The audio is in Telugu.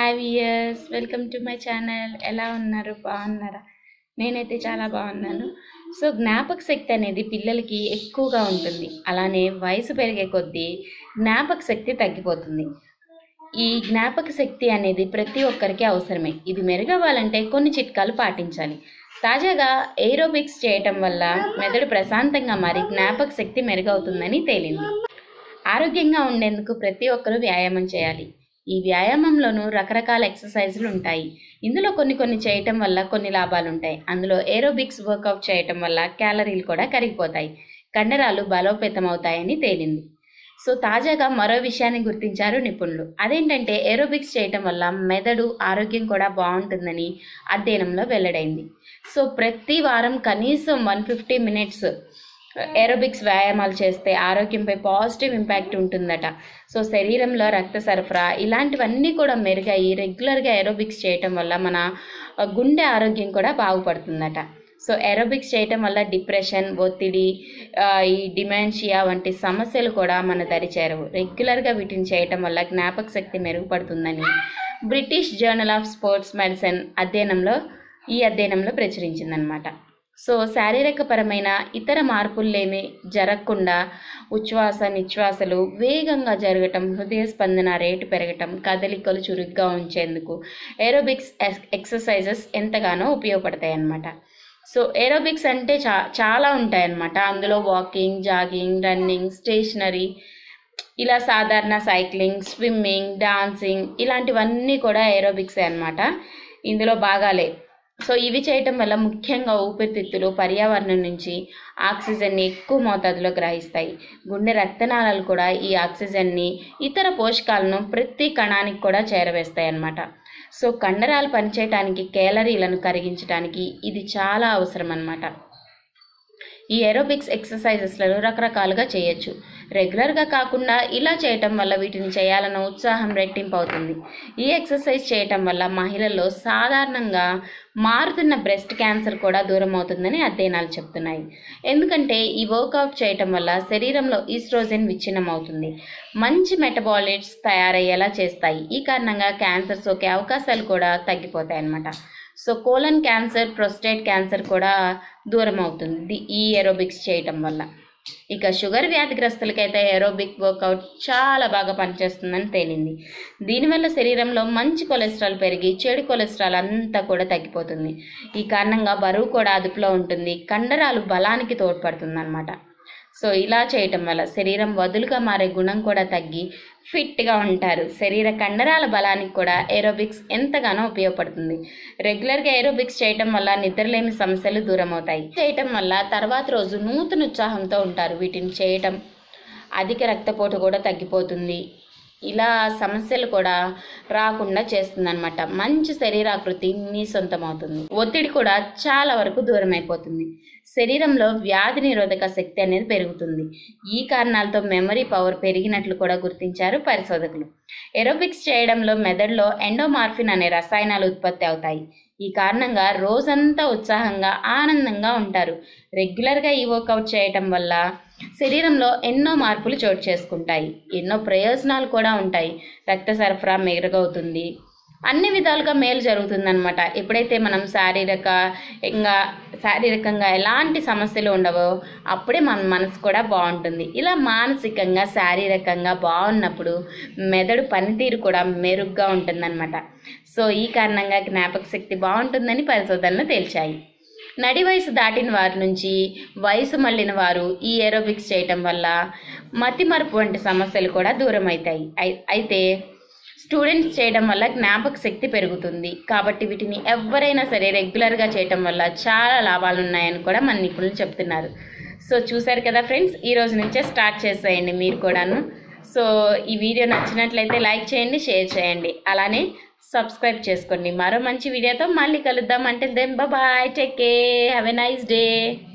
hi viewers welcome to my channel ఎలా ఉన్నారు బాగున్నారా నేనైతే చాలా బాగున్నాను సో జ్ఞాపక శక్తి అనేది పిల్లలకి ఎక్కువగా ఉంటుంది అలానే వయసు పెరిగే కొద్దీ జ్ఞాపక శక్తి తగ్గిపోతుంది ఈ జ్ఞాపక శక్తి అనేది ప్రతి ఒక్కరికి అవసరమే ఇది మెరుగవ్వాలంటే కొన్ని చిట్కాలు పాటించాలి తాజాగా ఏరోబిక్స్ చేయటం వల్ల మెదడు ప్రశాంతంగా మారి జ్ఞాపక శక్తి మెరుగవుతుందని తేలింది ఆరోగ్యంగా ఉండేందుకు ప్రతి ఒక్కరూ వ్యాయామం చేయాలి ఈ వ్యాయామంలోనూ రకరకాల ఎక్సర్సైజులు ఉంటాయి ఇందులో కొన్ని కొన్ని చేయటం వల్ల కొన్ని లాభాలు ఉంటాయి అందులో ఏరోబిక్స్ వర్కౌట్ చేయటం వల్ల క్యాలరీలు కూడా కరిగిపోతాయి కండరాలు బలోపేతం అవుతాయని తేలింది సో తాజాగా మరో విషయాన్ని గుర్తించారు నిపుణులు అదేంటంటే ఏరోబిక్స్ చేయటం వల్ల మెదడు ఆరోగ్యం కూడా బాగుంటుందని అధ్యయనంలో వెల్లడైంది సో ప్రతి వారం కనీసం వన్ ఫిఫ్టీ మినిట్స్ ఏరోబిక్స్ వ్యాయామాలు చేస్తే ఆరోగ్యంపై పాజిటివ్ ఇంపాక్ట్ ఉంటుందట సో శరీరంలో రక్త సరఫరా ఇలాంటివన్నీ కూడా మెరుగయ్యి రెగ్యులర్గా ఏరోబిక్స్ చేయటం వల్ల మన గుండె ఆరోగ్యం కూడా బాగుపడుతుందట సో ఏరోబిక్స్ చేయటం వల్ల డిప్రెషన్ ఒత్తిడి ఆ, ఈ డిమెన్షియా వంటి సమస్యలు కూడా మన దరిచేరవు రెగ్యులర్గా వీటిని చేయటం వల్ల జ్ఞాపక శక్తి మెరుగుపడుతుందని British Journal of Sports Medicine అధ్యయనంలో ఈ అధ్యయనంలో ప్రచురించిందనమాట సో శారీరకపరమైన ఇతర మార్పులేమి జరగకుండా ఉచ్ఛ్వాస నిశ్వాసలు వేగంగా జరగటం హృదయ స్పందన రేటు పెరగటం కదలికలు చురుగ్గా ఉంచేందుకు ఏరోబిక్స్ ఎక్స్- ఎక్సర్సైజెస్ ఎంతగానో ఉపయోగపడతాయి అన్నమాట సో ఏరోబిక్స్ అంటే చా చాలా ఉంటాయన్నమాట అందులో వాకింగ్ జాగింగ్ రన్నింగ్ స్టేషనరీ ఇలా సాధారణ సైక్లింగ్ స్విమ్మింగ్ డాన్సింగ్ ఇలాంటివన్నీ కూడా ఏరోబిక్సే అన్నమాట ఇందులో భాగాలే సో ఇవి చేయటం వల్ల ముఖ్యంగా ఊపిరితిత్తులు పర్యావరణం నుంచి ఆక్సిజన్ని ఎక్కువ మోతాదులో గ్రహిస్తాయి గుండె రక్తనాళాలు కూడా ఈ ఆక్సిజన్ని ఇతర పోషకాలను ప్రతి కణానికి కూడా చేరవేస్తాయి అన్నమాట సో కండరాలు పనిచేయటానికి కేలరీలను కరిగించడానికి ఇది చాలా అవసరం అన్నమాట ఈ ఏరోబిక్స్ ఎక్సర్సైజెస్లను రకరకాలుగా చేయొచ్చు రెగ్యులర్గా కాకుండా ఇలా చేయటం వల్ల వీటిని చేయాలన్న ఉత్సాహం రెట్టింపు అవుతుంది ఈ ఎక్సర్సైజ్ చేయటం వల్ల మహిళల్లో సాధారణంగా మారుతున్న బ్రెస్ట్ క్యాన్సర్ కూడా దూరం అవుతుందని అధ్యయనాలు చెప్తున్నాయి ఎందుకంటే ఈ వర్కౌట్ చేయటం వల్ల శరీరంలో ఈస్ట్రోజెన్ విచ్ఛిన్నం అవుతుంది మంచి మెటబాలిట్స్ తయారయ్యేలా చేస్తాయి ఈ కారణంగా క్యాన్సర్ సోకే అవకాశాలు కూడా తగ్గిపోతాయి అన్నమాట so colon cancer prostate cancer కూడా దూరం అవుతుంది ది- ఈ ఏరోబిక్స్ చేయటం వల్ల ఇక షుగర్ వ్యాధిగ్రస్తులకైతే ఏరోబిక్ వర్కౌట్ చాలా బాగా పనిచేస్తుందని తేలింది దీనివల్ల శరీరంలో మంచి కొలెస్ట్రాల్ పెరిగి చెడు కొలెస్ట్రాల్ అంతా కూడా తగ్గిపోతుంది ఈ కారణంగా బరువు కూడా అదుపులో ఉంటుంది కండరాలు బలానికి తోడ్పడుతుంది సో ఇలా చేయటం వల్ల శరీరం వదులుగా మారే గుణం కూడా తగ్గి ఫిట్గా ఉంటారు శరీర కండరాల బలానికి కూడా ఏరోబిక్స్ ఎంతగానో ఉపయోగపడుతుంది రెగ్యులర్గా ఏరోబిక్స్ చేయటం వల్ల నిద్రలేమి సమస్యలు దూరం అవుతాయి చేయటం వల్ల తర్వాత రోజు నూతన ఉత్సాహంతో ఉంటారు వీటిని చేయటం అధిక రక్తపోటు కూడా తగ్గిపోతుంది ఇలా సమస్యలు కూడా రాకుండా చేస్తుందన్నమాట మంచి శరీరాకృతి మీ సొంతమవుతుంది ఒత్తిడి కూడా చాలా వరకు దూరం అయిపోతుంది శరీరంలో వ్యాధి నిరోధక శక్తి అనేది పెరుగుతుంది ఈ కారణాలతో మెమరీ పవర్ పెరిగినట్లు కూడా గుర్తించారు పరిశోధకులు ఎరోబిక్స్ చేయడంలో మెదడులో ఎండోమార్ఫిన్ అనే రసాయనాలు ఉత్పత్తి అవుతాయి ఈ కారణంగా రోజంతా ఉత్సాహంగా ఆనందంగా ఉంటారు రెగ్యులర్గా ఈ వర్కౌట్ చేయటం వల్ల శరీరంలో ఎన్నో మార్పులు చోటు చేసుకుంటాయి ఎన్నో ప్రయోజనాలు కూడా ఉంటాయి రక్త సరఫరా మెరుగవుతుంది అన్ని విధాలుగా మేలు జరుగుతుందన్నమాట ఎప్పుడైతే మనం శారీరక ఇంకా శారీరకంగా ఎలాంటి సమస్యలు ఉండవో అప్పుడే మన మనసు కూడా బాగుంటుంది ఇలా మానసికంగా శారీరకంగా బాగున్నప్పుడు మెదడు పనితీరు కూడా మెరుగ్గా ఉంటుందన్నమాట సో ఈ కారణంగా జ్ఞాపక శక్తి బాగుంటుందని పరిశోధనలు తేల్చాయి నడి వయసు దాటిన వారి నుంచి వయసు మళ్ళిన వారు ఈ ఏరోబిక్స్ చేయటం వల్ల మతిమరుపు వంటి సమస్యలు కూడా దూరం అవుతాయి అయి- అయితే స్టూడెంట్స్ చేయడం వల్ల జ్ఞాపక శక్తి పెరుగుతుంది కాబట్టి వీటిని ఎవరైనా సరే రెగ్యులర్గా చేయటం వల్ల చాలా లాభాలు ఉన్నాయని కూడా మన నిపుణులు చెప్తున్నారు సో చూసారు కదా ఫ్రెండ్స్ ఈ రోజు నుంచే స్టార్ట్ చేసేయండి మీరు కూడాను సో ఈ వీడియో నచ్చినట్లయితే లైక్ చేయండి షేర్ చేయండి అలానే సబ్స్క్రైబ్ చేసుకోండి మరో మంచి వీడియోతో మళ్ళీ కలుద్దాం అంటే then bye take care have a nice day